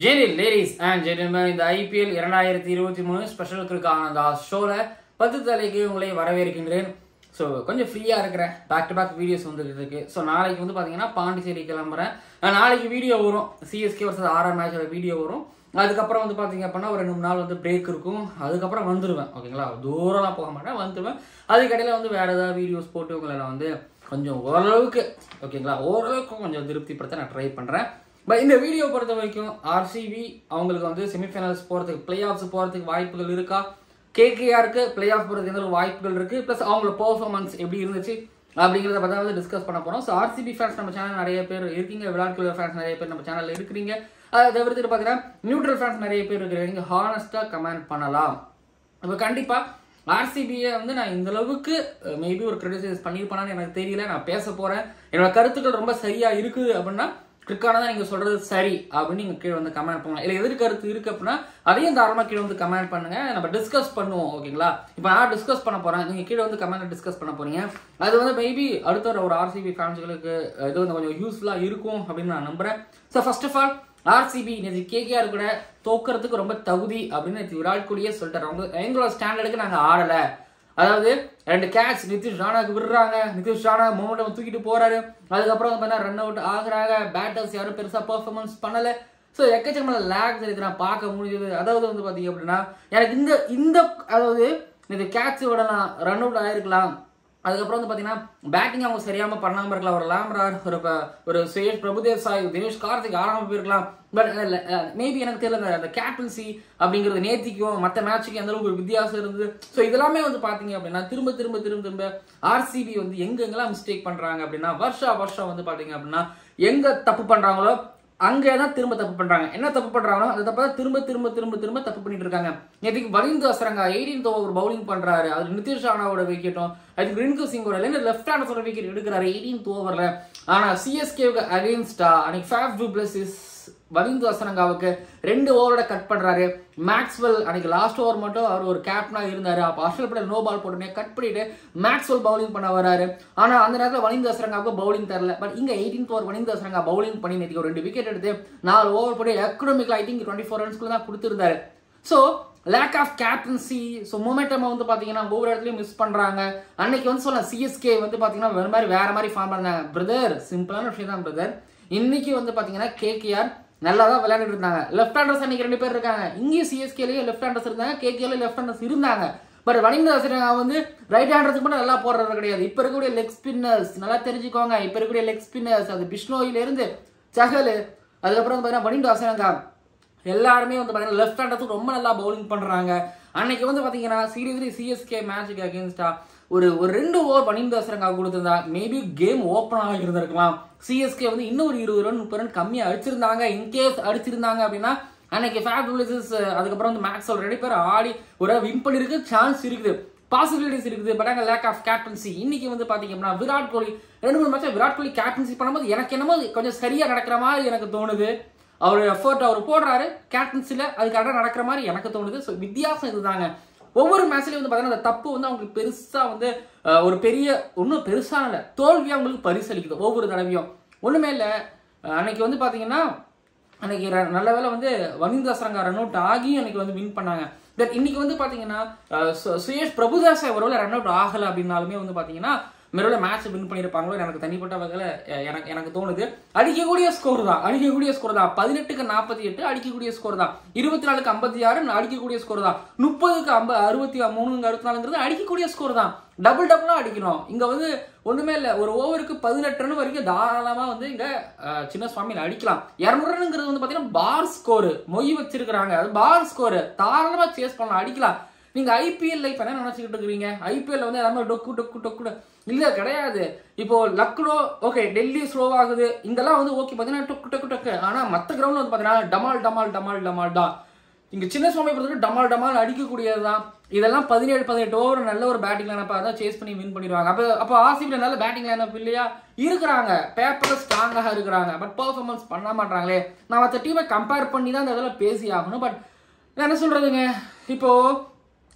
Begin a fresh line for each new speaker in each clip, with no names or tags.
ஜெனில் ladies and gentlemen இந்த IPL இரண்டாயிரத்தி இருபத்தி மூணு ஸ்பெஷலுக்கான அந்த ஷோவில் பத்து தலைக்கு உங்களை வரவேற்கின்றேன் ஸோ கொஞ்சம் ஃப்ரீயாக இருக்கிறேன் பேக் டு பேக் வீடியோஸ் வந்துட்டு இருக்கு ஸோ நாளைக்கு வந்து பார்த்தீங்கன்னா பாண்டிச்சேரி கிளம்புறேன் அஹ் நாளைக்கு வீடியோ வரும் சிஎஸ்கே வர்சஸ் ஆர்ஆர் மேட்சோட வீடியோ வரும் அதுக்கப்புறம் வந்து பார்த்தீங்க அப்படின்னா ஒரு ரெண்டு மூணு நாள் வந்து பிரேக் இருக்கும் அதுக்கப்புறம் வந்துடுவேன் ஓகேங்களா தூரம்லாம் போக மாட்டேன் வந்துடுவேன் அதுக்கடையில் வந்து வேறு ஏதாவது வீடியோஸ் போட்டு உங்களை நான் வந்து கொஞ்சம் ஓரளவுக்கு ஓகேங்களா ஓரளவுக்கு கொஞ்சம் திருப்திப்படுத்த நான் ட்ரை பண்ணுறேன் பட் இந்த வீடியோ பொறுத்த வரைக்கும் ஆர்சிபி அவங்களுக்கு வந்து செமிஃபைனல்ஸ் போகிறதுக்கு பிளே ஆஃப்ஸ் போகிறதுக்கு வாய்ப்புகள் இருக்கா கேகேஆருக்கு பிளே ஆஃப் போகிறதுக்கு எந்த அளவு வாய்ப்புகள் இருக்குது ப்ளஸ் அவங்களோட பெர்ஃபார்மன்ஸ் எப்படி இருந்துச்சு அப்படிங்கிறத பற்றி வந்து டிஸ்கஸ் பண்ண போகிறோம் ஸோ ஆர்சிபி ஃபேன்ஸ் நம்ம சேனல் நிறைய பேர் இருக்கீங்க விராட் கோலி ஃபேன்ஸ் நிறைய பேர் நம்ம சேனலில் இருக்கிறீங்க அதை தவிர்த்துட்டு பார்த்தீங்கன்னா நியூட்ரல் ஃபேன்ஸ் நிறைய பேர் இருக்கிறீங்க ஹானஸ்ட்டாக கமெண்ட் பண்ணலாம் இப்போ கண்டிப்பாக ஆர்சிபியை வந்து நான் இந்த அளவுக்கு மேபி ஒரு கிரிட்டிசைஸ் பண்ணியிருப்பானு எனக்கு தெரியல நான் பேச போகிறேன் என்னோட கருத்துக்கள் ரொம்ப சரியாக இருக்குது அப்படின்னா கிளிக்கானதான் நீங்கள் சொல்கிறது சரி அப்படின்னு நீங்கள் கீழே வந்து கமெண்ட் பண்ணலாம் இல்லை எதிர் கருத்து இருக்குது அப்படின்னா அதையும் தாராளமாக கீழே வந்து கமெண்ட் பண்ணுங்க நம்ம டிஸ்கஸ் பண்ணுவோம் ஓகேங்களா இப்போ நான் டிஸ்கஸ் பண்ண போகிறேன் நீங்கள் கீழே வந்து கமெண்ட் டிஸ்கஸ் பண்ண போறீங்க அது வந்து மேபி அடுத்த ஒரு- ஒரு ஆர்சிபி ஃபேன்ஸ்களுக்கு இது வந்து கொஞ்சம் யூஸ்ஃபுல்லாக இருக்கும் அப்படின்னு நான் நம்புகிறேன் so first of all RCB நேற்று கேகேஆர் கூட தோக்கறதுக்கு ரொம்ப தகுதி அப்படின்னு நேற்று விராட் கோலியே சொல்லிட்டாரு அவங்க எங்களோட ஸ்டாண்டர்டுக்கு நாங்கள் ஆடலை அதாவது ரெண்டு கேட்ச் நிதிஷ் ராணாக்கு விடுறாங்க நிதிஷ் ராணா மொமெண்டம் தூக்கிட்டு போறாரு அதுக்கப்புறம் வந்து பார்த்தா ரன் அவுட் ஆகுறாங்க பேட்டர்ஸ் யாரும் பெருசா பெர்ஃபார்மன்ஸ் பண்ணல ஸோ எக்கச்சக்கமான லேக்ஸ் இருக்கு நான் பார்க்க முடியுது அதாவது வந்து பார்த்தீங்க அப்படின்னா எனக்கு இந்த இந்த அதாவது இந்த கேட்ச் விடலாம் ரன் அவுட் ஆயிருக்கலாம் அதுக்கப்புறம் வந்து பார்த்தீங்கன்னா பேட்டிங் அவங்க சரியாம பண்ணாம இருக்கலாம் ஒரு லாம்ரார் ஒரு ப- ஒரு சுயேஷ் பிரபுதேவ் சாய் தினேஷ் கார்த்திக் ஆடாம போயிருக்கலாம் பட் மேபி எனக்கு தெரியல அந்த- அந்த கேப்டன்சி அப்படிங்கிறது நேத்திக்கும் மற்ற மேட்சுக்கும் எந்த அளவுக்கு ஒரு வித்தியாசம் இருந்தது ஸோ இதெல்லாமே வந்து பார்த்தீங்க அப்படின்னா திரும்ப திரும்ப திரும்ப திரும்ப ஆர்சிபி வந்து எங்கெங்கெல்லாம் மிஸ்டேக் பண்றாங்க அப்படின்னா வருஷா வருஷம் வந்து பார்த்தீங்க அப்படின்னா எங்க தப்பு பண்றாங்களோ அங்கே தான் திரும்ப தப்பு பண்றாங்க என்ன தப்பு பண்றாங்களோ அந்த தப்பை தான் திரும்ப திரும்ப திரும்ப திரும்ப தப்பு பண்ணிட்டு இருக்காங்க நேற்றுக்கு வலிந்து அசரங்கா எயிட்டீன் ஓவர் பவுலிங் பண்றாரு அது நிதிஷ் ராணாவோட விக்கெட்டும் அதுக்கு ரிங்கு சிங்கோட இல்லை லெஃப்ட் ஹேண்டர்ஸோட விக்கெட் எடுக்கிறாரு எயிட்டீன் ஓவர்ல ஆனா சிஎஸ்கேவுக்கு அகேன்ஸ்டா அன்னைக்கு ஃபேஃப் டூப்ளசிஸ் வலிந்து அசரங்காவுக்கு ரெண்டு ஓவரோட கட் பண்றாரு மேக்ஸ்வெல் அன்னைக்கு லாஸ்ட் ஓவர் மட்டும் அவர் ஒரு கேப்டனா இருந்தாரு அப்ப ஹர்ஷல் படேல் நோ பால் போட்டுனே கட் பண்ணிட்டு மேக்ஸ்வெல் பவுலிங் பண்ண வராரு ஆனா அந்த நேரத்தில் வலிந்து அசரங்காவுக்கு பவுலிங் தரல பட் இங்க eighteen over Wanindu Hasaranga bowling பண்ணி நேற்று ஒரு ரெண்டு விக்கெட் எடுத்து நாலு ஓவர் போட்டு எக்கனாமிக்ல ஐ திங்க் டுவெண்ட்டி ஃபோர் ரன்ஸ்க்குள்ள தான் கொடுத்துருந்தாரு so lack of captaincy so momentum வந்து பார்த்தீங்கன்னா ஒவ்வொரு இடத்துலையும் மிஸ் பண்ணுறாங்க அன்னைக்கு வந்து சொல்லலாம் சிஎஸ்கே வந்து பார்த்தீங்கன்னா வேற மாதிரி வேற மாதிரி ஃபார்ம் பண்ணாங்க பிரதர் சிம்பிளான விஷயம் தான் பிரதர் இன்னைக்கு வந்து பார்த்தீங்கன்னா கேகேஆர் நல்லா தான் விளையாண்டுட்டு இருந்தாங்க லெஃப்ட் ஹேண்டர்ஸ் அன்னைக்கு ரெண்டு பேர் இருக்காங்க இங்கேயும் சிஎஸ்கேலயே லெஃப்ட் ஹேண்டர்ஸ் இருந்தாங்க கேகேல லெஃப்ட் ஹேண்டர்ஸ் இருந்தாங்க பட் வனிந்த அசரங்கா வந்து ரைட் ஹேண்டர்ஸுக்கு மட்டும் நல்லா போடுறது கிடையாது இப்போ இருக்கக்கூடிய லெக் ஸ்பின்னர்ஸ் நல்லா தெரிஞ்சுக்கோங்க இப்போ இருக்கக்கூடிய லெக் ஸ்பின்னர்ஸ் அது பிஷ்னோயில இருந்து சஹல் அதுக்கப்புறம் வந்து பார்த்தீங்கன்னா வனிந்த அசரங்கா எல்லாருமே வந்து பார்த்தீங்கன்னா லெஃப்ட் ஹேண்டர்ஸுக்கு ரொம்ப நல்லா பவுலிங் பண்ணுறாங்க அன்னைக்கு வந்து பார்த்தீங்கன்னா சீரியஸ்லி சிஎஸ்கே மேட்சுக்கு அகேன்ஸ்டா ஒரு ஒரு ரெண்டு ஓவர் பனிந்து அசரங்கா கொடுத்திருந்தா மேபி கேம் ஓப்பன் ஆகி இருந்திருக்கலாம் சிஎஸ்கே வந்து இன்னும் ஒரு இருபது ரன் முப்பது ரன் கம்மியாக அடிச்சிருந்தாங்க இன்கேஸ் அடிச்சிருந்தாங்க அப்படின்னா அன்னைக்கு ஃபேட் ரிலீசஸ் அதுக்கப்புறம் வந்து மேக்ஸ் ரெண்டு பேர் ஆடி ஒரு வின் பண்ணிருக்கு சான்ஸ் இருக்குது பாசிபிலிட்டிஸ் இருக்குது பட் அங்கே லேக் ஆஃப் கேப்டன்சி இன்னைக்கு வந்து பாத்தீங்க அப்படின்னா விராட் கோலி ரெண்டு மூணு மேட்ச் விராட் கோலி கேப்டன்சி பண்ணும்போது எனக்கு என்னமோ கொஞ்சம் சரியா நடக்கிற மாதிரி எனக்கு தோணுது அவர் எஃபர்ட் அவர் போடுறாரு கேப்டன்சில அதுக்காக நடக்கிற மாதிரி எனக்கு தோணுது ஸோ வித்தியாசம் இதுதாங்க ஒவ்வொரு மேட்ச்லயும் வந்து பார்த்தீங்கன்னா அந்த தப்பு வந்து அவங்களுக்கு பெருசா வந்து அஹ், ஒரு பெரிய ஒன்றும் பெருசா இல்லை தோல்வி அவங்களுக்கு பரிசளிக்குது ஒவ்வொரு தடவையும் ஒண்ணுமே இல்லை அன்னைக்கு வந்து பாத்தீங்கன்னா அன்னைக்கு ர- நல்ல வேளை வந்து வனிந்தாசரங்கா ரன் அவுட் ஆகி அன்னைக்கு வந்து வின் பண்ணாங்க பட் இன்னைக்கு வந்து பாத்தீங்கன்னா அஹ், சு- சுயேஷ் பிரபுதாஸ் ஒருவேளை ரன் அவுட் ஆகல அப்படின்னாலுமே வந்து பாத்தீங்கன்னா மெருவில் மேட்ச் வின் பண்ணியிருப்பாங்களோ எனக்கு தனிப்பட்ட வகையில் எனக்கு எனக்கு தோணுது அடிக்கக்கூடிய ஸ்கோர் தான் அடிக்கக்கூடிய ஸ்கோர் தான் பதினெட்டுக்கு நாற்பத்தி எட்டு அடிக்கக்கூடிய ஸ்கோர் தான் இருபத்தி நாலுக்கு ஐம்பத்தி ஆறு அடிக்கக்கூடிய ஸ்கோர் தான் முப்பதுக்கு ஐம்ப அறுபத்தி மூணுங்க அறுபத்தி நாலுங்கிறது அடிக்கக்கூடிய ஸ்கோர் தான் டபுள் டபுளாக அடிக்கணும் இங்கே வந்து ஒன்றுமே இல்லை ஒரு ஓவருக்கு பதினெட்டு ரன் வரைக்கும் தாராளமாக வந்து இங்கே சின்ன சுவாமியில் அடிக்கலாம் இரநூறு ரன்ங்கிறது வந்து பார்த்தீங்கன்னா பார் ஸ்கோரு மொய் வச்சிருக்கிறாங்க அது பார் ஸ்கோரு தாராளமாக சேஸ் பண்ணலாம் அடிக்கலாம் நீங்க ஐபிஎல் இப்ப என்ன நினைச்சுக்கிட்டு இருக்கிறீங்க ஐபிஎல் வந்து எல்லாமே டொக்கு டொக்கு டொக்கு இல்ல கிடையாது இப்போ லக்னோ ஓகே டெல்லி ஸ்லோ ஆகுது இங்கெல்லாம் வந்து ஓகே பாத்தீங்கன்னா டொக்கு டொக்கு டொக்கு ஆனா மத்த கிரவுண்ட்ல வந்து பாத்தீங்கன்னா டமால் டமால் டமால் டமால் தான் இங்க சின்ன சுவாமி பொறுத்தவரை டமால் டமால் அடிக்கக்கூடியதுதான் இதெல்லாம் பதினேழு பதினெட்டு ஓவர் நல்ல ஒரு பேட்டிங் லைனப்பா தான் சேஸ் பண்ணி வின் பண்ணிடுவாங்க அப்போ அப்போ ஆர்சிபியில் நல்ல பேட்டிங் லைனப் இல்லையா இருக்கிறாங்க பேப்பர்ல ஸ்ட்ராங்காக இருக்கிறாங்க பட் பெர்ஃபார்மன்ஸ் பண்ண மாட்டாங்களே நான் மற்ற டீமை கம்பேர் பண்ணி தான் இந்த இதெல்லாம் பேசி ஆகணும் பட் நான் என்ன சொல்றதுங்க இப்போ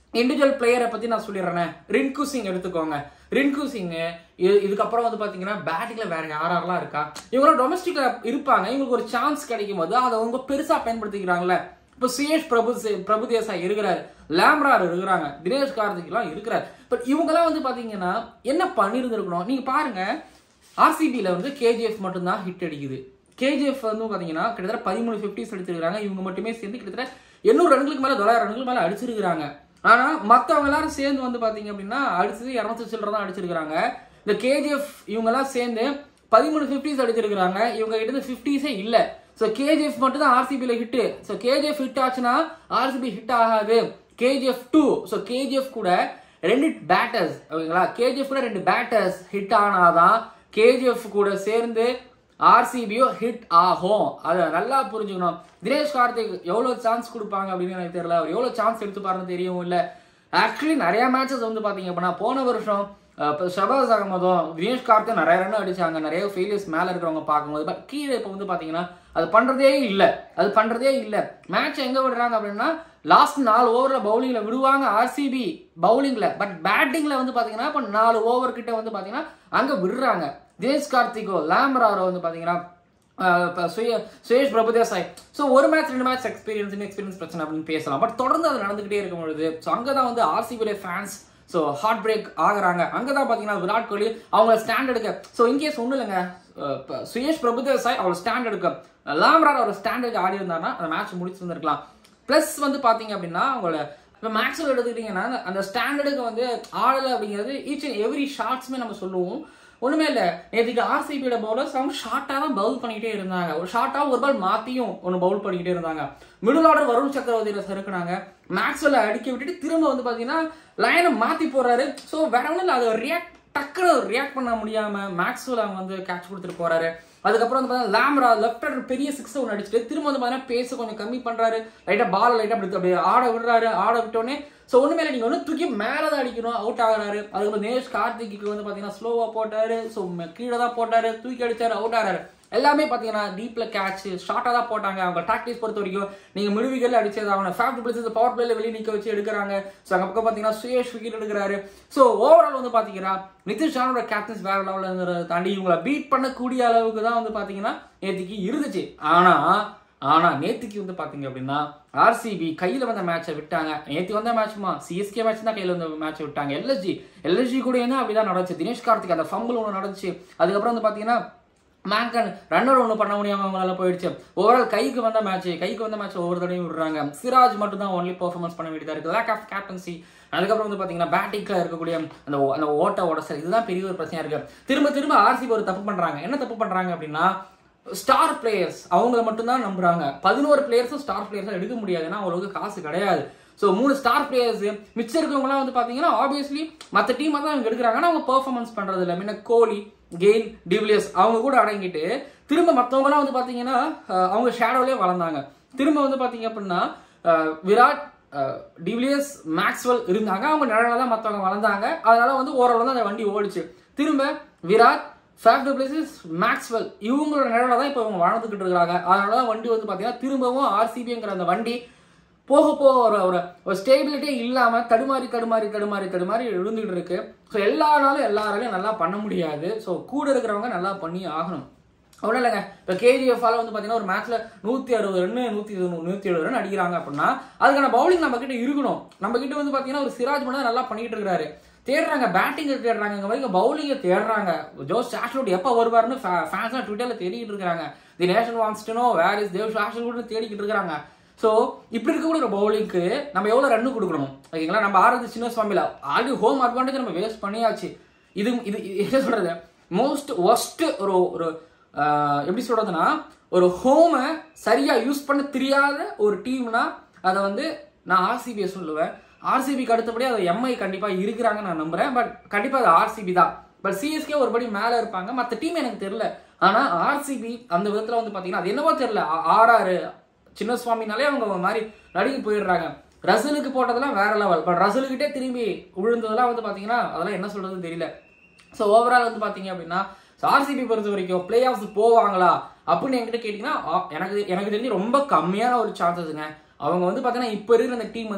இண்டிவிஜுவல் பிளேயரை பத்தி நான் சொல்லிடுறேன் ரின்கு சிங் எடுத்துக்கோங்க ரின்கு சிங் இதுக்கப்புறம் வந்து பாத்தீங்கன்னா பேட்டிங்ல வேற யாரெல்லாம் இருக்கா இவங்களாம் டொமஸ்டிக்ல இருப்பாங்க இவங்களுக்கு ஒரு சான்ஸ் கிடைக்கும் போது அதை அவங்க பெருசா பயன்படுத்திக்கிறாங்கல்ல இப்போ சுயேஷ் பிரபு பிரபு தேசாய் இருக்கிறாரு லேம்ரார் இருக்கிறாங்க தினேஷ் கார்த்திக்லாம் இருக்கிறார் பட் இவங்கெல்லாம் வந்து பாத்தீங்கன்னா என்ன பண்ணியிருந்திருக்கணும் நீங்க பாருங்க ஆர்சிபியில் வந்து கேஜிஎஃப் மட்டும்தான் ஹிட் அடிக்குது கேஜிஎஃப் வந்து பார்த்தீங்கன்னா கிட்டத்தட்ட பதிமூணு ஃபிஃப்டிஸ் அடிச்சிருக்காங்க இவங்க மட்டுமே சேர்ந்து கிட்டத்தட்ட எண்ணூறு ரன்களுக்கு மேலே தொள்ளாயிரம் ரன்களுக்கு மேலே அடிச்சிருக்காங்க ஆனால் மற்றவங்க எல்லாரும் சேர்ந்து வந்து பார்த்தீங்க அப்படின்னா அடிச்சது இரநூத்தி சில்லற தான் அடிச்சிருக்காங்க இந்த கேஜிஎஃப் இவங்கெல்லாம் சேர்ந்து பதிமூணு ஃபிஃப்டிஸ் அடிச்சிருக்காங்க இவங்க கிட்ட ஃபிஃப்டிஸே இல்லை ஸோ கேஜிஎஃப் மட்டும் தான் ஆர்சிபியில் ஹிட்டு ஸோ கேஜிஎஃப் ஹிட் ஆச்சுன்னா ஆர்சிபி ஹிட் ஆகாது கேஜிஎஃப் டூ ஸோ கேஜிஎஃப் கூட ரெண்டு பேட்டர்ஸ் ஓகேங்களா கேஜிஎஃப் கூட ரெண்டு பேட்டர்ஸ் ஹிட் ஆனாதான் கேஜிஎஃப் கூட சேர்ந்து ஆர்சிபியும் ஹிட் ஆகும் அதை நல்லா புரிஞ்சுக்கணும் தினேஷ் கார்த்திக் எவ்வளோ சான்ஸ் கொடுப்பாங்க அப்படின்னு எனக்கு தெரியல அவர் எவ்வளோ சான்ஸ் எடுத்துப்பாருன்னு தெரியவும் இல்லை ஆக்சுவலி நிறைய மேட்சஸ் வந்து பார்த்தீங்க அப்படின்னா போன வருஷம் இப்போ ஷபாஸ் அகமதும் தினேஷ் கார்த்திக் நிறைய ரன் அடிச்சாங்க நிறைய ஃபெயிலியர்ஸ் மேலே இருக்கிறவங்க பார்க்கும்போது பட் கீழே இப்போ வந்து பார்த்தீங்கன்னா அது பண்ணுறதே இல்லை அது பண்ணுறதே இல்லை மேட்ச் எங்கே விடுறாங்க அப்படின்னா லாஸ்ட் நாலு ஓவரில் பவுலிங்கில் விடுவாங்க ஆர்சிபி பவுலிங்கில் பட் பேட்டிங்கில் வந்து பார்த்தீங்கன்னா இப்போ நாலு ஓவர் கிட்ட வந்து பார்த்தீங்கன்னா அங்கே விடுறாங்க தினேஷ் கார்த்திகோ லேம்பராரோ வந்து பார்த்தீங்கன்னா ஆஹ் இப்ப சுய சுயேஷ் பிரபுதேசாய் ஸோ ஒரு மேட்ச் ரெண்டு மேட்ச் எக்ஸ்பீரியன்ஸ் எக்ஸ்பீரியன்ஸ் பிரச்சனை அப்படின்னு பேசலாம் பட் தொடர்ந்து அது நடந்துகிட்டே இருக்கும் பொழுது ஸோ அங்கே தான் வந்து ஆர்சிபியுடைய ஃபேன்ஸ் ஸோ ஹார்ட் பிரேக் ஆகுறாங்க அங்கே தான் பார்த்தீங்கன்னா விராட் கோலி அவங்க ஸ்டாண்ட் எடுக்க ஸோ இன்கேஸ் ஒன்றும் இல்லைங்க அஹ் இப்ப சுயேஷ் பிரபுதேசாய் அவர் ஸ்டாண்ட் எடுக்க லாம்ரார் அவர் ஸ்டாண்ட் எடுக்க ஆடி இருந்தாருன்னா அந்த மேட்ச் முடிச்சிருந்திருக்கலாம் ப்ளஸ் வந்து பார்த்தீங்க அப்படின்னா அவங்களோட இப்போ மேக்ஸில் எடுத்துக்கிட்டிங்கன்னா அந்த- அந்த ஸ்டாண்டர்டுக்கு வந்து ஆடலை அப்படிங்கிறது ஈச் அண்ட் எவ்ரி ஷார்ட்ஸுமே நம்ம சொல்லுவோம் ஒண்ணுமே இல்லை நேற்றுக்கு ஆர்சிபியோட பவுலர்ஸ் அவங்க ஷார்ட்டாக தான் பவுல் பண்ணிக்கிட்டே இருந்தாங்க ஒரு ஷார்ட்டாக ஒரு பால் மாற்றியும் ஒன்று பவுல் பண்ணிக்கிட்டே இருந்தாங்க மிடில் ஆர்டர் வருண் சக்கரவர்த்தியில் சறுக்குனாங்க மேக்ஸ்வெல்ல அடிக்க விட்டுட்டு திரும்ப வந்து பார்த்தீங்கன்னா லைனை மாற்றி போறாரு ஸோ வேற ஒன்றும் இல்லை அதை ரியாக்ட் டக்குன்னு ரியாக்ட் பண்ண முடியாம மேக்ஸ்வெல் அவங்க வந்து கேட்ச் கொடுத்துட்டு போறாரு அதுக்கப்புறம் வந்து பார்த்தீங்கன்னா லேம்ரா லெஃப்ட் ஹேண்டர் பெரிய சிக்ஸ் ஒன்று அடிச்சுட்டு திரும்ப வந்து பார்த்தீங்கன்னா பேச கொஞ்சம் கம்மி பண்றாரு லைட்டா பால் லைட்டா அப்படி அப்படியே ஆட விடுறாரு ஆட விட்டோடனே ஸோ ஒண்ணுமே இல்லை நீங்க வந்து தூக்கி மேலே தான் அடிக்கணும் அவுட் ஆகுறாரு அதுக்கப்புறம் தினேஷ் கார்த்திக்கு வந்து பார்த்தீங்கன்னா ஸ்லோவா போட்டாரு ஸோ கீழே தான் போட்டாரு தூக்கி அடிச்சாரு அவுட் ஆகிறாரு எல்லாமே பார்த்தீங்கன்னா டீப்ல கேட்ச் ஷார்ட்டாக தான் போட்டாங்க அவங்க டாக்டிக்ஸ் பொறுத்த வரைக்கும் நீங்க மிடுவிகள் அடிச்சது அவங்க ஃபேஃப்ட் பிளேசஸ் பவர் பிளேல வெளியே நிக்க வச்சு எடுக்கிறாங்க ஸோ அங்க பக்கம் பார்த்தீங்கன்னா சுயேஷ் விக்கெட் எடுக்கிறாரு ஸோ ஓவரால் வந்து பார்த்தீங்கன்னா நிதிஷ் ராணோட கேப்டன்ஸ் வேற லெவலில் தாண்டி இவங்களை பீட் பண்ணக்கூடிய அளவுக்கு தான் வந்து பார்த்தீங்கன்னா நேற்றுக்கு இருந்துச்சு ஆனா ஆனா நேத்துக்கு வந்து பாத்தீங்க அப்படின்னா ஆர்சிபி கையில வந்த மேட்சை விட்டாங்க நேத்து வந்த மேட்ச்மா சிஎஸ்கே மேட்ச் தான் கையில வந்த மேட்சை விட்டாங்க எல்எஸ்ஜி எல்எஸ்ஜி கூட என்ன அப்படிதான் நடந்துச்சு தினேஷ் கார்த்திக் அந்த ஃபம்பிள் ஒன்று நடந்துச்சு அதுக்கப்புறம் வந்து பாத்தீங்கன்னா மேங்கன் ரன்னர் ஒன்று பண்ண முடியாம அவங்களால போயிடுச்சு ஓவரால் கைக்கு வந்த மேட்ச் கைக்கு வந்த மேட்ச் ஒவ்வொரு தடையும் விடுறாங்க சிராஜ் மட்டும் தான் ஒன்லி பெர்ஃபார்மன்ஸ் பண்ண வேண்டியதா இருக்கு லேக் ஆஃப் கேப்டன்சி அதுக்கப்புறம் வந்து பாத்தீங்கன்னா பேட்டிங்ல இருக்கக்கூடிய அந்த ஓ- அந்த ஓட்ட உடசல் இதுதான் பெரிய ஒரு பிரச்சனையா இருக்கு திரும்ப திரும்ப ஆர்சிபி ஒரு தப்பு பண்றாங்க என்ன தப்பு பண்றாங்க அப்படின்னா ஸ்டார் பிளேயர்ஸ் அவங்கள மட்டும்தான் நம்புறாங்க பதினோரு பிளேயர்ஸும் ஸ்டார் பிளேயர்ஸும் எடுக்க முடியாது ஏன்னா அவங்களுக்கு காசு கிடையாது ஸோ மூணு ஸ்டார் பிளேயர்ஸ் மிச்சம் இருக்கவங்கலாம் வந்து பார்த்தீங்கன்னா ஆப்வியஸ்லி மற்ற டீமை தான் இவங்க எடுக்கிறாங்க ஆனால் அவங்க பெர்ஃபார்மன்ஸ் பண்ணுறது இல்லை முன்ன கோலி கெயில் டிவிலியர்ஸ் அவங்க கூட அடங்கிட்டு திரும்ப மற்றவங்கலாம் வந்து பார்த்தீங்கன்னா அஹ், அவங்க ஷேடோலே வளர்ந்தாங்க திரும்ப வந்து பார்த்தீங்க அப்படின்னா அஹ், விராட் டிவிலியர்ஸ் மேக்ஸ்வெல் இருந்தாங்க அவங்க நிழலாக தான் மற்றவங்க வளர்ந்தாங்க அதனால வந்து ஓரளவு தான் அந்த வண்டி ஓடிச்சு திரும்ப விராட் ஃபேப் டூப்ளேசிஸ் மேக்ஸ்வெல் இவங்களோட நிழலாக தான் இப்போ இவங்க வாழ்ந்துக்கிட்டு இருக்காங்க அதனால தான் வண்டி வந்து பார்த்தீங்கன்னா திரும்பவும் ஆர்சிபிங்கிற அந்த வண்டி போக போக ஒரு ஒரு ஒரு ஸ்டேபிலிட்டியே இல்லாமல் தடுமாறி தடுமாறி தடுமாறி தடுமாறி விழுந்துகிட்டு இருக்கு ஸோ எல்லா நாளும் எல்லாராலையும் நல்லா பண்ண முடியாது ஸோ கூட இருக்கிறவங்க நல்லா பண்ணி ஆகணும் ஒன்றும் இல்லைங்க இப்போ கேஜிஎஃப்ஆல வந்து பார்த்தீங்கன்னா ஒரு மேட்ச்ல நூற்றி அறுபது ரன் நூற்றி நூற்றி எழுபது ரன் அடிக்கிறாங்க அப்படின்னா அதுக்கான பவுலிங் நம்ம கிட்ட இருக்கணும் நம்ம கிட்ட வந்து பார்த்தீங்கன்னா ஒரு சிராஜ் மட்டும் தான் நல்லா பண்ணிட்டு இருக்காரு தேடுறாங்க பேட்டிங்கை தேடுறாங்க இங்க வரைக்கும் பவுலிங்கை தேடுறாங்க ஜோஸ் ஆஷ்லோட் எப்போ வருவாருன்னு ஃபேன்ஸ்லாம் ட்விட்டரில் தேடிக்கிட்டு இருக்காங்க the nation wants to know where is Dev ஆஷ்லோட் தேடிக்கிட்டு இருக்காங்க ஸோ இப்படி இருக்கக்கூடிய ஒரு பவுலிங்க்கு நம்ம எவ்வளோ ரன் கொடுக்கணும் ஓகேங்களா நம்ம ஆறது சின்ன சுவாமியில் ஆல்ரெடி ஹோம் அட்வான்டேஜ் நம்ம வேஸ்ட் பண்ணியாச்சு இது இது இது என்ன சொல்றது மோஸ்ட் ஒஸ்ட் ஒரு ஒரு ஆஹ், எப்படி சொல்றதுன்னா ஒரு ஹோமை சரியா யூஸ் பண்ண தெரியாத ஒரு டீம்னா அதை வந்து நான் ஆர்சிபியை சொல்லுவேன் ஆர்சிபிக்கு அடுத்தபடி அது எம்ஐ கண்டிப்பா இருக்கிறாங்க நான் நம்புறேன் பட் கண்டிப்பா அது ஆர்சிபி தான் பட் சிஎஸ்கே ஒருபடி மேல இருப்பாங்க மற்ற டீம் எனக்கு தெரியல ஆனா ஆர்சிபி அந்த விதத்துல வந்து பாத்தீங்கன்னா அது என்னவோ தெரியல ஆர்ஆர் சின்ன சுவாமினாலே அவங்க ஒரு மாதிரி நடுங்கி போயிடுறாங்க ரசலுக்கு போட்டதெல்லாம் வேற லெவல் பட் ரசலுக்கிட்டே திரும்பி விழுந்ததெல்லாம் வந்து பாத்தீங்கன்னா அதெல்லாம் என்ன சொல்றதுன்னு தெரியல ஸோ ஓவரால் வந்து பாத்தீங்க அப்படின்னா ஆர்சிபி பொறுத்த வரைக்கும் பிளே ஆஃப்ஸ் போவாங்களா அப்படின்னு என்கிட்ட கேட்டிங்கன்னா ஆ, எனக்கு எனக்கு தெரிஞ்சு ரொம்ப கம்மியான ஒரு சான்சஸுங்க அவங்க வந்து பார்த்தீங்கன்னா இப்போ இருக்கிற அந்த டீம் வந்து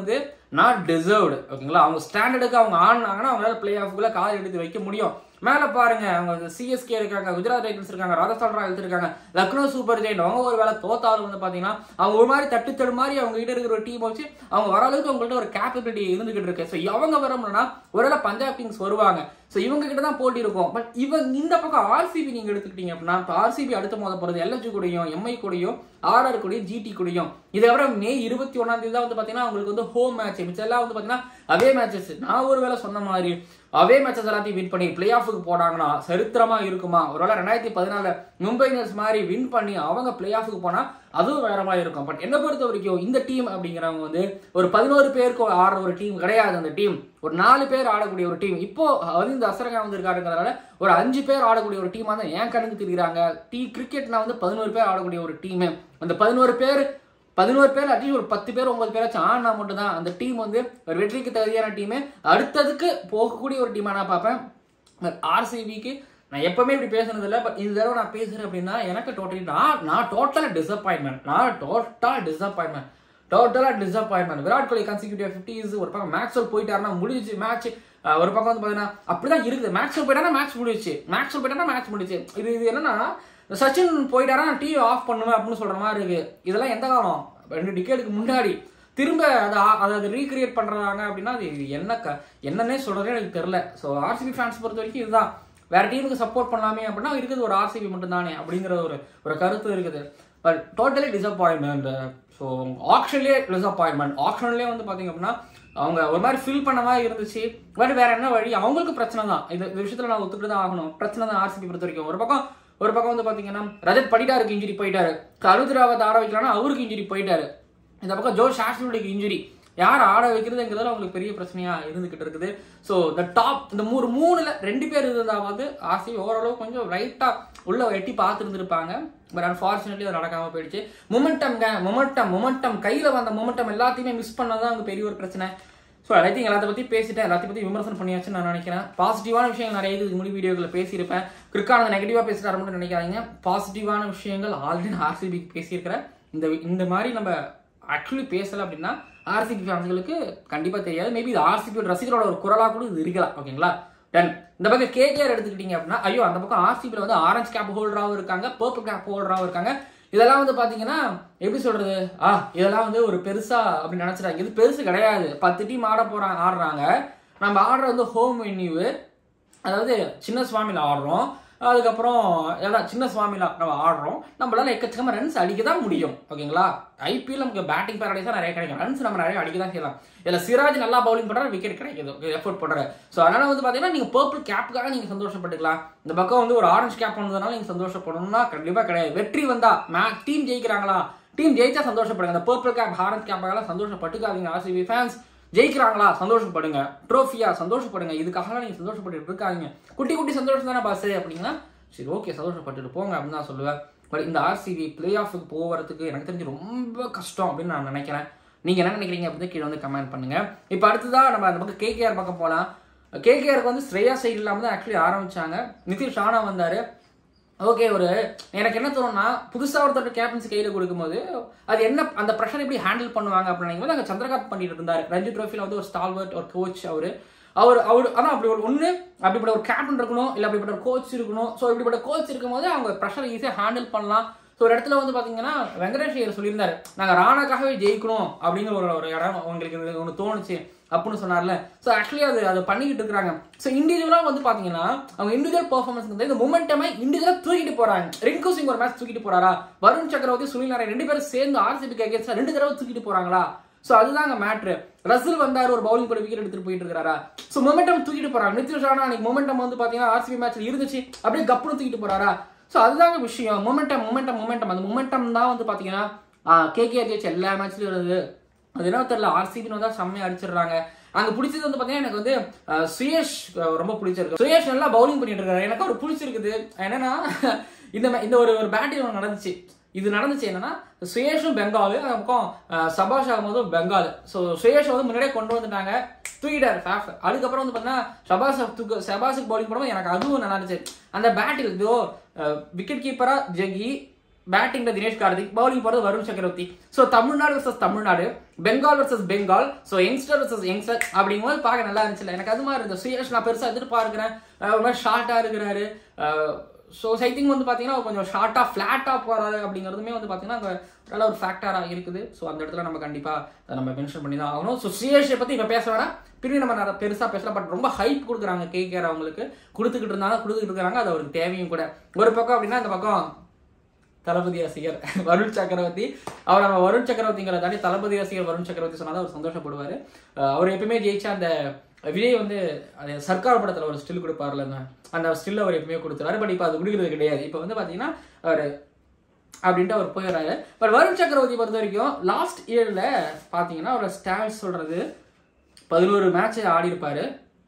நாட் டிசர்வ்டு ஓகேங்களா அவங்க ஸ்டாண்டர்டுக்கு அவங்க ஆடினாங்கன்னா அவங்களால பிளே ஆஃப்குள்ள கால் எடுத்து வைக்க முடியும் மேல பாருங்க அவங்க சிஎஸ்கே இருக்காங்க குஜராத் டைட்டன்ஸ் இருக்காங்க ராஜஸ்தான் ராயல்ஸ் இருக்காங்க லக்னோ சூப்பர் ஜெயின் அவங்க ஒரு வேலை தோத்தாலும் வந்து பாத்தீங்கன்னா அவங்க ஒரு மாதிரி தட்டு தடு மாதிரி அவங்க கிட்ட இருக்கிற ஒரு டீம் வச்சு அவங்க வர அளவுக்கு அவங்கள்ட்ட ஒரு கேப்பபிலிட்டி இருந்துகிட்டு இருக்கு ஸோ அவங்க வரணும்னா ஒருவேளை பஞ்சாப் கிங்ஸ் வருவாங்க ஸோ இவங்க கிட்ட தான் போட்டி இருக்கும் பட் இவங்க இந்த பக்கம் ஆர்சிபி நீங்க எடுத்துக்கிட்டீங்க அப்படின்னா இப்போ ஆர்சிபி அடுத்த மோத போறது எல்எஸ்ஜி கூடயும் எம்ஐ கூடயும் ஆர்ஆர் கூடயும் ஜிடி கூடயும் இதை விட மே இருபத்தி ஒன்னாம் தேதி தான் வந்து பாத்தீங்கன்னா உங்களுக்கு வந்து ஹோம் மேட்ச் மிச்சம் எல்லாம் வந்து பாத்தீங்கன்னா அவே மேட்சஸ் நான் ஒரு வேளை சொன்ன மாதிரி அவே மேட்சஸ் எல்லாத்தையும் வின் பண்ணி பிளே ஆஃபுக்கு போனாங்கன்னா சரித்திரமா இருக்குமா ஒருவேளை ரெண்டாயிரத்தி பதினாலு மும்பை இந்தியன்ஸ் மாதிரி வின் பண்ணி அவங்க பிளே ஆஃபுக்கு போனா அதுவும் வேற மாதிரி இருக்கும் பட் என்ன பொறுத்த வரைக்கும் இந்த டீம் அப்படிங்கிறவங்க வந்து ஒரு பதினோரு பேருக்கு ஆடுற ஒரு டீம் கிடையாது அந்த டீம் ஒரு நாலு பேர் ஆடக்கூடிய ஒரு டீம் இப்போ அரவிந்த் அசரகா வந்து இருக்காருங்கிறதால ஒரு அஞ்சு பேர் ஆடக்கூடிய ஒரு டீமா தான் என் கணக்கு தெரியுறாங்க டீ கிரிக்கெட்னா வந்து பதினோரு பேர் ஆடக்கூடிய ஒரு டீம் அந்த பதினோரு பேர் பதினோரு பேர் அட்லீஸ்ட் ஒரு பத்து பேர் ஒன்பது பேராச்சும் ஆடினா மட்டும் தான் அந்த டீம் வந்து ஒரு வெற்றிக்கு தகுதியான டீமு அடுத்ததுக்கு போகக்கூடிய ஒரு டீமாக நான் பார்ப்பேன் ஆர்சிபிக்கு நான் எப்பவுமே இப்படி பேசுனது இல்லை பட் இந்த தடவை நான் பேசுறேன் அப்படின்னா எனக்கு டோட்டலி நான் நான் டோட்டலாக டிசப்பாயின்மெண்ட் நான் டோட்டலாக டிசப்பாயின்மெண்ட் டோட்டலாக disappointment Virat Kohli consecutive fifties ஒரு பக்கம் மேக்ஸ்வெல் போயிட்டாருன்னா முடிஞ்சு மேட்ச் ஒரு பக்கம் வந்து பார்த்தீங்கன்னா அப்படிதான் இருக்குது மேக்ஸ்வெல் போயிட்டானா மேட்ச் முடிச்சு மேக்ஸ்வெல் போயிட்டானா மேட்ச் முடிச்சு இது இது என்னன்னா சச்சின் போயிட்டாரா நான் டிவி ஆஃப் பண்ணுவேன் அப்படின்னு சொல்ற மாதிரி இருக்கு இதெல்லாம் எந்த காலம் ரெண்டு டிக்கெட்டுக்கு முன்னாடி திரும்ப அதை அதை அதை ரீக்ரியேட் பண்றாங்க அப்படின்னா அது என்ன க என்னன்னே சொல்றதே எனக்கு தெரியல ஸோ ஆர்சிபி ஃபேன்ஸ் பொறுத்த வரைக்கும் இதுதான் வேற டீமுக்கு சப்போர்ட் பண்ணலாமே அப்படின்னா இருக்குது ஒரு ஆர்சிபி மட்டும் தானே அப்படிங்கிற ஒரு ஒரு கருத்து இருக்குது பட் டோட்டலி டிசப்பாயின்மெண்ட் ஸோ ஆப்ஷன்லேயே டிசப்பாயின்மெண்ட் ஆப்ஷன்லேயே வந்து பார்த்தீங்க அப்படின்னா அவங்க ஒரு மாதிரி ஃபில் பண்ண மாதிரி இருந்துச்சு பட் வேற என்ன வழி அவங்களுக்கு பிரச்சனை தான் இது இந்த விஷயத்துல நான் ஒத்துக்கிட்டு தான் ஆகணும் பிரச்சனை தான் ஆர்சிபி பொறுத்த வரைக்கும் ஒரு பக்கம் ஒரு பக்கம் வந்து பாத்தீங்கன்னா ரஜத் படிடாருக்கு இன்ஜுரி போயிட்டாரு அறுபது ராவத் ஆட வைக்கலாம்னா அவருக்கு இன்ஜுரி போயிட்டாரு இந்த பக்கம் ஜோ ஷாஸ்னுடைய இன்ஜுரி யார் ஆட வைக்கிறதுங்கிறதுல அவங்களுக்கு பெரிய பிரச்சனையா இருந்துகிட்டு இருக்குது ஸோ இந்த டாப் இந்த மூணு மூணுல ரெண்டு பேர் இருந்தாவது ஆர்சிபி ஓரளவு கொஞ்சம் லைட்டா உள்ள எட்டி பார்த்து இருந்திருப்பாங்க பட் அன்ஃபார்ச்சுனேட்லி அது நடக்காம போயிடுச்சு மொமெண்டம்ங்க மொமெண்டம் மொமெண்டம் கையில வந்த மொமெண்டம் எல்லாத்தையுமே மிஸ் பண்ணதான் அங்கே பெரிய ஒரு பிரச்சனை ஸோ ஐ திங்க் எல்லாத்த பற்றி பேசிட்டேன் எல்லாத்தையும் பற்றி விமர்சனம் பண்ணியாச்சுன்னு நான் நினைக்கிறேன் பாசிட்டிவான விஷயங்கள் நிறைய இதுக்கு முடி வீடியோக்களில் பேசியிருப்பேன் கிரிக்கான நெகட்டிவாக பேசுகிறாரு மட்டும் நினைக்காதீங்க பாசிட்டிவான விஷயங்கள் ஆல்ரெடி நான் ஆர்சிபி பேசியிருக்கிறேன் இந்த இந்த மாதிரி நம்ம ஆக்சுவலி பேசலை அப்படின்னா ஆர்சிபி ஃபேன்ஸ்களுக்கு கண்டிப்பாக தெரியாது மேபி இது ஆர்சிபி ரசிகரோட ஒரு குரலாக கூட இது இருக்கலாம் ஓகேங்களா தென் இந்த பக்கம் கேகேஆர் எடுத்துக்கிட்டீங்க அப்படின்னா ஐயோ அந்த பக்கம் ஆர்சிபியில் வந்து ஆரஞ்சு கேப் ஹோல்டராகவும் இருக்காங்க பர்பிள் கேப் ஹோல்டராகவும் இருக்காங்க இதெல்லாம் வந்து பாத்தீங்கன்னா எப்படி சொல்றது ஆ இதெல்லாம் வந்து ஒரு பெருசா அப்படின்னு நினைச்சிடாங்க இது பெருசு கிடையாது பத்து டீம் ஆட போறாங்க ஆடுறாங்க நம்ம ஆடுற வந்து ஹோம் வென்யூ அதாவது சின்ன சுவாமியில் ஆடுறோம் அதுக்கப்புறம் எல்லாம் சின்ன சுவாமியில் நம்ம ஆடுறோம் நம்மளால எக்கச்சக்கமாக ரன்ஸ் அடிக்க தான் முடியும் ஓகேங்களா ஐபிஎல் நமக்கு பேட்டிங் பேரடைஸாக நிறைய கிடைக்கும் ரன்ஸ் நம்ம நிறைய அடிக்க தான் செய்யலாம் இதில் சிராஜ் நல்லா பவுலிங் பண்ணுறாரு விக்கெட் கிடைக்குது எஃபோர்ட் பண்ணுறாரு ஸோ அதனால வந்து பார்த்தீங்கன்னா நீங்கள் பர்பிள் கேப்புக்காக நீங்கள் சந்தோஷப்பட்டுக்கலாம் இந்த பக்கம் வந்து ஒரு ஆரஞ்சு கேப் வந்ததுனால நீங்கள் சந்தோஷப்படணும்னா கண்டிப்பாக கிடையாது வெற்றி வந்தா மேட்ச் டீம் ஜெயிக்கிறாங்களா டீம் ஜெயிச்சா சந்தோஷப்படுங்க இந்த பர்பிள் கேப் ஆரஞ்சு கேப்பாக சந்தோஷப்பட்டுக்காதீங்க ஆர்சிபி ஃபேன்ஸ் ஜெயிக்கிறாங்களா சந்தோஷப்படுங்க ட்ரோஃபியா சந்தோஷப்படுங்க இதுக்காக நீங்க சந்தோஷப்பட்டு இருக்காங்க குட்டி குட்டி சந்தோஷம் தானே பாஸ் அப்படிங்கன்னா சரி ஓகே சந்தோஷப்பட்டுட்டு போங்க அப்படின்னு தான் சொல்லுவேன் பட் இந்த ஆர்சிபி பிளே ஆஃபுக்கு போகிறதுக்கு எனக்கு தெரிஞ்சு ரொம்ப கஷ்டம் அப்படின்னு நான் நினைக்கிறேன் நீங்க என்ன நினைக்கிறீங்க அப்படின்னு கீழே வந்து கமெண்ட் பண்ணுங்க இப்போ அடுத்ததா நம்ம அந்த பக்கம் கேகேஆர் பக்கம் போகலாம் கேகேஆருக்கு வந்து ஸ்ரேயா சைடு இல்லாமல் தான் ஆக்சுவலி ஆரம்பிச்சாங்க நிதிஷ் ராணா வந்தாரு ஓகே ஒரு எனக்கு என்ன தோணும்னா புதுசாக ஒருத்தர் கேப்டன்சி கையில் கொடுக்கும்போது அது என்ன அந்த ப்ரெஷர் எப்படி ஹேண்டில் பண்ணுவாங்க அப்படின்னு நினைக்கும்போது அங்கே சந்திரகாந்த் பண்ணிட்டு இருந்தார் ரஞ்சி ட்ரோஃபியில் வந்து ஒரு ஸ்டால்வர்ட் ஒரு கோச் அவர் அவர் அவர் அதான் அப்படி ஒரு ஒன்று அப்படிப்பட்ட ஒரு கேப்டன் இருக்கணும் இல்லை அப்படிப்பட்ட ஒரு கோச் இருக்கணும் ஸோ இப்படிப்பட்ட கோச் இருக்கும்போது அவங்க ப்ரெஷர் ஈஸியாக ஹேண்டில் பண்ணலாம் ஸோ ஒரு இடத்துல வந்து பார்த்தீங்கன்னா வெங்கடேஷ் ஐயர் சொல்லியிருந்தாரு நாங்கள் ராணாக்காகவே ஜெயிக்கணும் அப்படிங்கிற ஒரு ஒரு இடம் உங்களுக்கு ஒன்று தோணுச்சு அப்படின்னு சொன்னார்ல ஸோ ஆக்சுவலி அது அதை பண்ணிக்கிட்டு இருக்காங்க ஸோ இண்டிவிஜுவலாக வந்து பார்த்தீங்கன்னா அவங்க இண்டிவிஜுவல் பர்ஃபார்மன்ஸ் வந்து இந்த மூமெண்டமே இண்டிவிஜுவலாக தூக்கிட்டு போறாங்க ரிங்கு சிங் ஒரு மேட்ச் தூக்கிட்டு போறாரா வருண் சக்கரவர்த்தி சுனில் நாராயண் ரெண்டு பேரும் சேர்ந்து ஆர்சிபி அகேன்ஸ்டா ரெண்டு தடவை தூக்கிட்டு போறாங்களா ஸோ அதுதாங்க மேட்ரு ரசில் வந்தார் ஒரு பவுலிங் கூட விக்கெட் எடுத்துட்டு போயிட்டு இருக்காரா ஸோ மொமெண்டம் தூக்கிட்டு போறாங்க நிதிஷ் ராணா அன்னைக்கு மொமெண்டம் வந்து பார்த்தீங்கன்னா ஆர்சிபி மேட்ச்ல இருந்துச்சு அப்படியே கப்புனு தூக்கிட்டு போறாரா ஸோ அதுதாங்க விஷயம் மொமெண்டம் மொமெண்டம் மொமெண்டம் அந்த மொமெண்டம் தான் வந்து பார்த்தீங்கன்னா கேகேஆர் ஜெயிச்ச எல்லா மேட்ச்லயும் வருது அது என்ன தெரியல ஆர்சிபின்னு வந்தா செம்மையா அடிச்சிடுறாங்க அங்க பிடிச்சது வந்து பாத்தீங்கன்னா எனக்கு வந்து அஹ், சுயேஷ் அஹ், ரொம்ப பிடிச்சிருக்கு சுயேஷ் நல்லா பவுலிங் பண்ணிட்டு இருக்காரு எனக்கு அவர் பிடிச்சிருக்குது என்னன்னா இந்த மா- இந்த ஒரு ஒரு பேட்டிங் ஒன்று நடந்துச்சு இது நடந்துச்சு என்னன்னா சுயேஷும் பெங்கால் அந்த பக்கம் அஹ், சபாஷ் அகமதும் பெங்கால் ஸோ சுயேஷ் வந்து முன்னாடியே கொண்டு வந்துட்டாங்க தூக்கிட்டார் ஃபேஃப் அதுக்கப்புறம் வந்து பார்த்தீங்கன்னா சபாஸ் தூக்கு சபாஸுக்கு பவுலிங் பண்ணும்போது எனக்கு அதுவும் நல்லா இருந்துச்சு அந்த பேட்டில் இதோ விக்கெட் கீப்பரா ஜெகி பேட்டிங்ல தினேஷ் கார்த்திக் பவுலிங் போறது Varun Chakravarthy so Tamil Nadu versus Tamil Nadu Bengal versus Bengal so youngster versus youngster அப்படிங்கும்போது பார்க்க நல்லா இருந்துச்சுல எனக்கு அது மாதிரி இருந்தது சுயேஷ் நான் பெருசாக எதிர்பார்க்கிறேன் அஹ் ஒரு மாதிரி ஷார்ட்டாக இருக்கிறாரு ஸோ சைத்திங் வந்து பார்த்தீங்கன்னா கொஞ்சம் ஷார்ட்டாக ஃப்ளாட்டாக போகிறாரு அப்படிங்கிறதுமே வந்து பார்த்தீங்கன்னா அங்கே நல்ல ஒரு ஃபேக்டராக இருக்குது ஸோ அந்த இடத்துல நம்ம கண்டிப்பாக நம்ம மென்ஷன் பண்ணி தான் ஆகணும் ஸோ சுயேஷை பற்றி இப்போ பேச வேணாம் பின்னாடி நம்ம நிறைய பெருசாக பேசலாம் பட் ரொம்ப ஹைப் கொடுக்குறாங்க கேகேஆர் அவங்களுக்கு கொடுத்துக்கிட்டு இருந்தாங்க கொடுத்துக்கிட்டு இருக்காங்க அது அவருக்கு தேவையும் கூட ஒரு பக்கம் அப்படின்னா இந்த பக்கம் தளபதி ரசிகர் வருண் சக்கரவர்த்தி அவர் நம்ம வருண் சக்கரவர்த்திங்கிற தாண்டி தளபதி ரசிகர் வருண் சக்கரவர்த்தி சொன்னா அவர் சந்தோஷப்படுவார் அவர் எப்பயுமே ஜெயிச்சா அந்த விஜய் வந்து அது சர்க்கார் படத்தில் ஒரு ஸ்டில் கொடுப்பார்ல அந்த அந்த ஸ்டில் அவர் எப்பயுமே கொடுத்துருவாரு பட் இப்போ அது கொடுக்குறது கிடையாது இப்போ வந்து பார்த்தீங்கன்னா அவர் அப்படின்ட்டு அவர் போயிடுறாரு பட் வருண் சக்கரவர்த்தி பொறுத்த வரைக்கும் லாஸ்ட் இயரில் பார்த்தீங்கன்னா அவரோட ஸ்டாட்ஸ் சொல்கிறது பதினோரு மேட்ச் ஆடி இருப்பாரு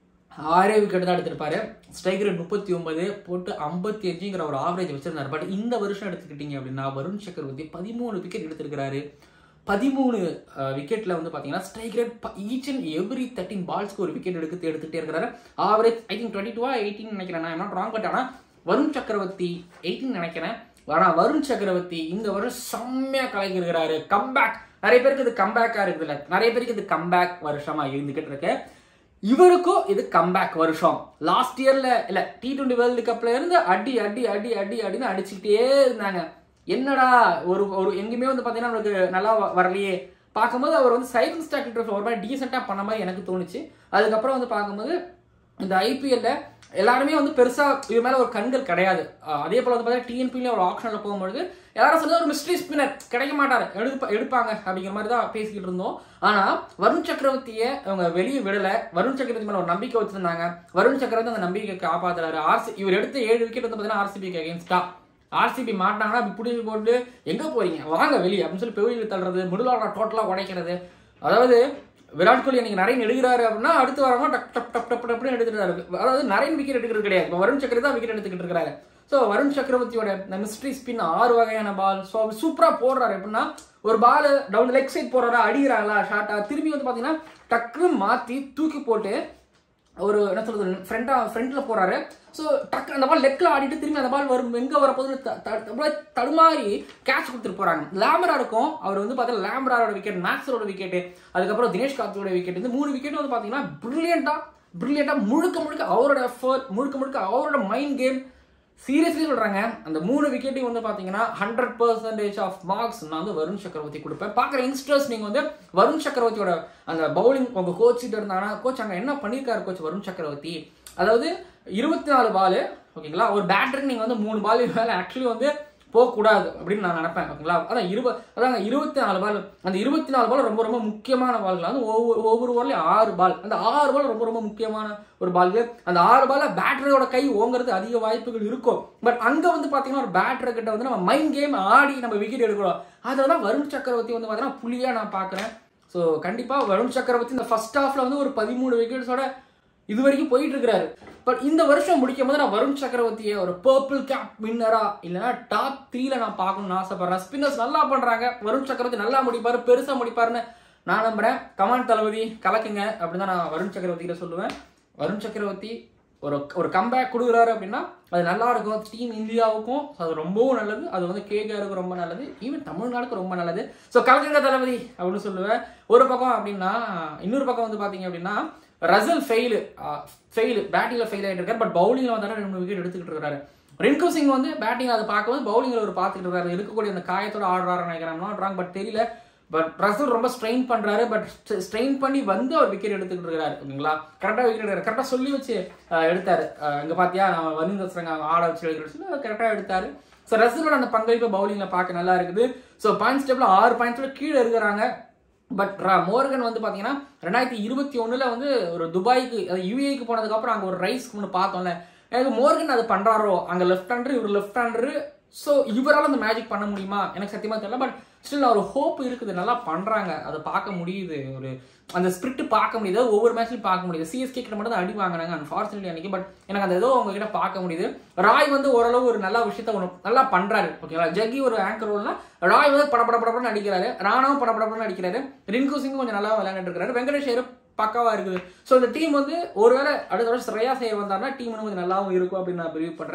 ஆறே விக்கெட் தான் எடுத்திருப்பாரு ஸ்ட்ரைக் ரேட் முப்பத்தி ஒன்பது போட்டு ஐம்பத்தி அஞ்சுங்கிற ஒரு ஆவரேஜ் வச்சிருந்தாரு பட் இந்த வருஷம் எடுத்துக்கிட்டீங்க அப்படின்னா வருண் சக்கரவர்த்தி பதிமூணு விக்கெட் எடுத்திருக்கிறாரு பதிமூணு விக்கெட்ல வந்து பாத்தீங்கன்னா strike rate each and every thirteen பால்ஸ்க்கு ஒரு விக்கெட் எடுத்து எடுத்துட்டே இருக்கிறாரு ஆவரேஜ் ஐ திங்க் டுவெண்ட்டி டூவா எயிட்டீன் நினைக்கிறேன் நான் நாட் ராங் பட் ஆனால் வருண் சக்கரவர்த்தி எயிட்டீன் நினைக்கிறேன் ஆனா வருண் சக்கரவர்த்தி இந்த வருஷம் செம்மையா கலக்கிருக்கிறாரு கம்பேக் நிறைய பேருக்கு இது கம்பேக்கா இருக்குதுல்ல நிறைய பேருக்கு இது கம்பேக் வருஷமா இருந்துகிட்டு இருக்கு இவருக்கும் இது கம்பேக் வருஷம் லாஸ்ட் இயர்ல இல்ல டி டுவெண்டி வேர்ல்டு கப்ல இருந்து அடி அடி அடி அடி அடின்னு அடிச்சுக்கிட்டே இருந்தாங்க என்னடா ஒரு ஒரு எங்கேயுமே வந்து பாத்தீங்கன்னா நம்மளுக்கு நல்லா வ- வரலையே பார்க்கும்போது அவர் வந்து சைலன்ஸ் டாக்டர் ஒரு மாதிரி டீசெண்டா பண்ண மாதிரி எனக்கு தோணுச்சு அதுக்கப்புறம் வந்து பார்க்கும்போது இந்த ஐபிஎல்ல எல்லாருமே வந்து பெருசா இவர் மேல ஒரு கண்கள் கிடையாது அஹ் அதே போல வந்து பார்த்தீங்கன்னா டிஎன்பில ஒரு ஆப்ஷன்ல போகும்பொழுது எல்லாரும் சொல்றது ஒரு மிஸ்ட்ரி ஸ்பின்னர் கிடைக்க மாட்டாரு எடுப்ப எடுப்பாங்க அப்படிங்கிற மாதிரி தான் பேசிக்கிட்டு இருந்தோம் ஆனா வருண் சக்கரவர்த்தியை அவங்க வெளியே விடல வருண் சக்கரவர்த்தி மேல ஒரு நம்பிக்கை வச்சிருந்தாங்க வருண் சக்கரவர்த்தி அந்த நம்பிக்கை காப்பாத்துறாரு ஆர்சி இவர் எடுத்த ஏழு விக்கெட் வந்து பார்த்தீங்கன்னா ஆர்சிபிக்கு அகேன்ஸ்டா ஆர்சிபி மாட்டாங்கன்னா இப்படி புடிச்சு போட்டு எங்க போறீங்க வாங்க வெளியே அப்படின்னு சொல்லி பெவிலியில் தள்ளுறது மிடில் ஆர்டர் டோட்டலா உடைக்கிறது அதாவது விராட் கோலி அன்னைக்கு நரேன் எடுக்கிறாரு அப்படின்னா அடுத்து வரவங்க டப் டப் டப் டப் டப்னு எடுத்துட்டாரு அதாவது நரேன் விக்கெட் எடுக்கிறது கிடையாது இப்போ வருண் சக்கரவர்த்தி தான் விக்கெட் எடுத்துக்கிட்டு இருக்காரு ஸோ வருண் சக்கரவர்த்தியோட இந்த மிஸ்ட்ரி ஸ்பின் ஆறு வகையான பால் ஸோ அவர் சூப்பராக போடுறாரு எப்படின்னா ஒரு பால் டவுன் லெக் சைட் போடுறாரா அடிக்கிறாங்களா ஷார்ட்டா திரும்பி வந்து பார்த்தீங்கன்னா டக்குன்னு மாற்றி தூக்கி போட்டு ஒரு என்ன சொல்றது ஃப்ரண்டா ஃப்ரண்ட்ல போறாரு ஸோ டக்கு அந்த பால் லெக்ல ஆடிட்டு திரும்பி அந்த பால் வரும் எங்க வரப்போகுதுன்னு த- த- அப்படியே தடுமாறி கேட்ச் கொடுத்துட்டு போறாங்க லேம்ரா இருக்கும் அவர் வந்து பார்த்தா லேம்ராரோட விக்கெட் மேக்ஸரோட விக்கெட் அதுக்கப்புறம் தினேஷ் கார்த்தியோட விக்கெட் இந்த மூணு விக்கெட் வந்து பார்த்தீங்கன்னா பிரில்லியண்டா பிரில்லியண்டா முழுக்க முழுக்க அவரோட எஃபர்ட் முழுக்க முழுக்க அவரோட மைண்ட் கேம் சீரியஸ்லி சொல்றாங்க அந்த மூணு விக்கெட்டையும் வந்து பாத்தீங்கன்னா ஹண்ட்ரட் பர்சன்டேஜ் ஆஃப் மார்க்ஸ் நான் வந்து வருண் சக்கரவர்த்தி கொடுப்பேன் பார்க்குற யங்ஸ்டர்ஸ் நீங்க வந்து வருண் சக்கரவர்த்தியோட அந்த பவுலிங் உங்க கோச் கிட்ட இருந்தாங்கன்னா கோச் அங்க என்ன பண்ணியிருக்காரு கோச் வருண் சக்கரவர்த்தி அதாவது இருபத்தி நாலு பால் ஓகேங்களா ஒரு பேட்டருக்கு நீங்க வந்து மூணு பால் மேல ஆக்சுவலி வந்து போகக்கூடாது அப்படின்னு நான் நினைப்பேன் ஓகேங்களா அதான் இருப அதாங்க இருபத்தி நாலு பால் அந்த இருபத்தி நாலு பால் ரொம்ப ரொம்ப முக்கியமான பால்கள் வந்து ஒவ்வொரு ஒவ்வொரு பால்லையும் ஆறு பால் அந்த ஆறு பால் ரொம்ப ரொம்ப முக்கியமான ஒரு பால்கள் அந்த ஆறு பால்ல பேட்டரியோட கை ஓங்குறது அதிக வாய்ப்புகள் இருக்கும் பட் அங்க வந்து பாத்தீங்கன்னா ஒரு பேட்டர் கிட்ட வந்து நம்ம மைண்ட் கேம் ஆடி நம்ம விக்கெட் எடுக்கிறோம் அதை தான் வருண் சக்கரவர்த்தி வந்து பாத்தீங்கன்னா புலியா நான் பாக்குறேன் ஸோ கண்டிப்பா வருண் சக்கரவர்த்தி இந்த ஃபர்ஸ்ட் ஹாஃப்ல வந்து ஒரு பதிமூணு விக்கெட்ஸோட இது வரைக்கும் போயிட்டு இருக்காரு பட் இந்த வருஷம் முடிக்கும் போது நான் வருண் சக்கரவர்த்தியை ஒரு பர்பிள் கேப் வின்னரா இல்லைன்னா டாப் த்ரீல நான் பார்க்கணும்னு ஆசைப்படுறேன் ஸ்பின்னர்ஸ் நல்லா பண்றாங்க வருண் சக்கரவர்த்தி நல்லா முடிப்பாரு பெருசா முடிப்பாருன்னு நான் நம்புறேன் கமான் தளபதி கலக்குங்க அப்படின்னு தான் நான் வருண் சக்கரவர்த்திகிட்ட சொல்லுவேன் வருண் சக்கரவர்த்தி ஒரு ஒரு கம்பேக் கொடுக்குறாரு அப்படின்னா அது நல்லா இருக்கும் டீம் இந்தியாவுக்கும் அது ரொம்பவும் நல்லது அது வந்து கேகேஆருக்கு ரொம்ப நல்லது ஈவன் தமிழ்நாடுக்கு ரொம்ப நல்லது ஸோ கலக்குங்க தளபதி அப்படின்னு சொல்லுவேன் ஒரு பக்கம் அப்படின்னா இன்னொரு பக்கம் வந்து பார்த்தீங்க அப்படின்னா ரசல் ஃபெயிலு ஃபெயிலு பேட்டிங்கில் ஃபெயில் ஆகிட்டு இருக்காரு பட் பவுலிங்கில் வந்தாலும் ரெண்டு விக்கெட் எடுத்துக்கிட்டு இருக்காரு ரிங்கு சிங் வந்து பேட்டிங் அதை பார்க்கும்போது பவுலிங்கில் ஒரு பார்த்துக்கிட்டு இருக்காரு இருக்கக்கூடிய அந்த காயத்தோட ஆடுறாரு நினைக்கிறேன் நாட் ராங் பட் தெரியல பட் ரசல் ரொம்ப ஸ்ட்ரெயின் பண்றாரு பட் ஸ்ட்ரெயின் பண்ணி வந்து அவர் விக்கெட் எடுத்துக்கிட்டு இருக்காரு ஓகேங்களா கரெக்டாக விக்கெட் எடுக்காரு கரெக்டாக சொல்லி வச்சு அஹ், எடுத்தாரு அஹ், இங்க பாத்தியா நான் வந்து சொல்றாங்க ஆட வச்சு எடுக்கிறது சொல்லி கரெக்டாக எடுத்தாரு ஸோ ரசலோட அந்த பங்களிப்பு பவுலிங்ல பார்க்க நல்லா இருக்குது ஸோ பாயிண்ட்ஸ் டேபிள் ஆறு பாயிண்ட்ஸோட கீழே இருக்கிறாங்க பட் மோர்கன் வந்து பாத்தீங்கன்னா ரெண்டாயிரத்தி இருபத்தி ஒண்ணுல வந்து ஒரு துபாய்க்கு அது யூஏக்கு போனதுக்கு அப்புறம் அங்க ஒரு ரைஸ்க்கு ஒன்று பார்த்தோம்ல எனக்கு மோர்கன் அது பண்றாரோ அங்க லெஃப்ட் ஹேண்டர் இவர் லெஃப்ட் ஹேண்டர் ஸோ இவரால் அந்த மேஜிக் பண்ண முடியுமா எனக்கு சத்தியமா தெரியல பட் ஸ்டில் ஒரு ஹோப் இருக்குது நல்லா பண்றாங்க அதை பார்க்க முடியுது ஒரு அந்த ஸ்பிரிட் பார்க்க முடியுது ஒவ்வொரு மேட்ச்லையும் பார்க்க முடியுது சிஎஸ்கே கிட்ட மட்டும் தான் அடி வாங்கினாங்க அன்ஃபார்ச்சுனேட்லி அன்னைக்கு பட் எனக்கு அந்த ஏதோ அவங்க கிட்ட பார்க்க முடியுது ராய் வந்து ஓரளவு ஒரு நல்ல விஷயத்த ஒன்று நல்லா பண்றாரு ஓகேங்களா ஜக்கி ஒரு ஆங்கர் ரோல்னா ராய் வந்து பட பட படப்படன்னு அடிக்கிறாரு ராணாவும் பட படப்படன்னு அடிக்கிறாரு ரிங்கு சிங்கும் கொஞ்சம் நல்லா விளையாண்டுட்டு இருக்காரு வெங்கடேஷ் ஐயர் பக்காவா இருக்குது ஸோ இந்த டீம் வந்து ஒருவேளை அடுத்த வருஷம் ஸ்ரேயா செய்ய வந்தாருன்னா டீம் இன்னும் கொஞ்சம் நல்லாவும் இருக்கும் அப்படின்னு நான் பிலீவ் பண்றேன்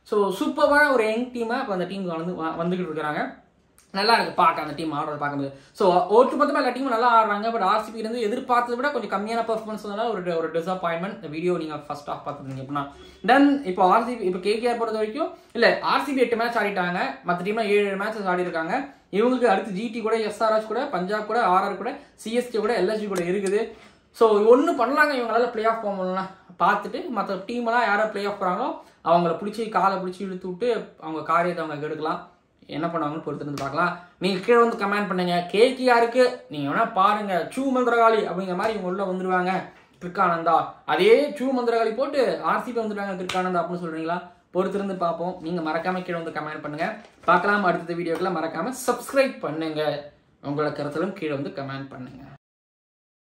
ஸோ சூப்பரான ஒரு யங் டீமாக இப்போ அந்த டீம் வந்து வ- வந்துகிட்டு இருக்கிறாங்க நல்லா இருக்கு பார்க்க அந்த டீம் ஆடுறது பார்க்கும்போது ஸோ ஒட்டு மொத்தமாக எல்லா டீமும் நல்லா ஆடுறாங்க பட் ஆர்சிபி இருந்து எதிர்பார்த்ததை விட கொஞ்சம் கம்மியான பெர்ஃபார்மன்ஸ் வந்தாலும் ஒரு ஒரு டிசப்பாயின்மெண்ட் இந்த வீடியோ நீங்கள் ஃபர்ஸ்ட் ஆஃப் பார்த்துருந்தீங்க அப்படின்னா தென் இப்போ ஆர்சிபி இப்போ கேகேஆர் பொறுத்த வரைக்கும் இல்லை ஆர்சிபி எட்டு மேட்ச் ஆடிட்டாங்க மற்ற டீம்லாம் ஏழு ஏழு மேட்சஸ் ஆடி இருக்காங்க இவங்களுக்கு அடுத்து ஜிடி கூட எஸ்ஆர்எஸ் கூட பஞ்சாப் கூட ஆர்ஆர் கூட சிஎஸ்கே கூட எல்எஸ்ஜி கூட இருக்குது ஸோ ஒன்று பண்ணலாங்க இவங்களால பிளே ஆஃப் போக முடியலாம் பார்த்துட்டு மற்ற டீம்லாம் யாரை பிளே ஆஃப் போகிறாங்களோ அவங்கள பிடிச்சி காலை பிடிச்சி இழுத்து விட்டு அவங்க காரியத்தை அவங்க கெடுக்கலாம் என்ன பண்ணுவாங்கன்னு பொறுத்து இருந்து பார்க்கலாம் நீங்கள் கீழே வந்து கமெண்ட் பண்ணுங்க கேகேஆருக்கு நீங்கள் வேணா பாருங்க சூ மந்திரகாளி அப்படிங்கிற மாதிரி இவங்க உள்ள வந்துருவாங்க கிருக்கானந்தா அதே சூ மந்திரகாளி போட்டு ஆர்சிபி வந்துருவாங்க கிருக்கானந்தா அப்படின்னு சொல்றீங்களா பொறுத்திருந்து பார்ப்போம் நீங்க மறக்காம கீழே வந்து கமெண்ட் பண்ணுங்க பார்க்கலாம் அடுத்த வீடியோக்கெல்லாம் மறக்காம சப்ஸ்கிரைப் பண்ணுங்க உங்களோட கருத்திலும் கீழே வந்து கமெண்ட் பண்ணுங்க